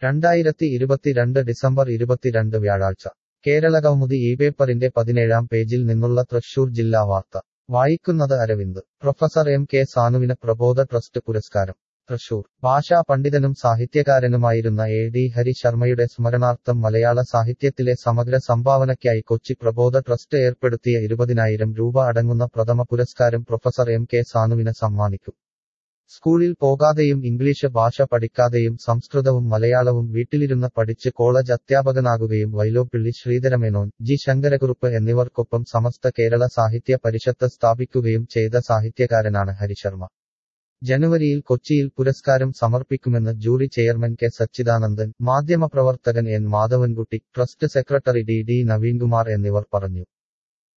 രണ്ടായിരത്തി ഇരുപത്തിരണ്ട് ഡിസംബർ ഇരുപത്തിരണ്ട് വ്യാഴാഴ്ച കേരള കൗമുദി ഈ പേപ്പറിന്റെ പതിനേഴാം പേജിൽ നിന്നുള്ള തൃശൂർ ജില്ലാ വാർത്ത വായിക്കുന്നത് അരവിന്ദ് പ്രൊഫസർ എം കെ സാനുവിന് പ്രബോധ ട്രസ്റ്റ് പുരസ്കാരം തൃശൂർ ഭാഷാ പണ്ഡിതനും സാഹിത്യകാരനുമായിരുന്ന എ ഡി ഹരി ശർമ്മയുടെ സ്മരണാർത്ഥം മലയാള സാഹിത്യത്തിലെ സമഗ്ര സംഭാവനയ്ക്കായി കൊച്ചി പ്രബോധ ട്രസ്റ്റ് ഏർപ്പെടുത്തിയ ഇരുപതിനായിരം രൂപ അടങ്ങുന്ന പ്രഥമ പുരസ്കാരം പ്രൊഫസർ എം കെ സാനുവിന് സമ്മാനിക്കും സ്കൂളിൽ പോകാതെയും ഇംഗ്ലീഷ് ഭാഷ പഠിക്കാതെയും സംസ്കൃതവും മലയാളവും വീട്ടിലിരുന്ന് പഠിച്ച് കോളേജ് അധ്യാപകനാകുകയും വൈലോപ്പിള്ളി ശ്രീധരമേനോൻ ജി ശങ്കരകുറുപ്പ് എന്നിവർക്കൊപ്പം സമസ്ത കേരള സാഹിത്യ പരിഷത്ത് സ്ഥാപിക്കുകയും ചെയ്ത സാഹിത്യകാരനാണ് ഹരിശർമ്മ ജനുവരിയിൽ കൊച്ചിയിൽ പുരസ്കാരം സമർപ്പിക്കുമെന്ന് ജൂറി ചെയർമാൻ കെ സച്ചിദാനന്ദൻ മാധ്യമപ്രവർത്തകൻ N Madhavankutty trust secretary D D Naveenkumar എന്നിവർ പറഞ്ഞു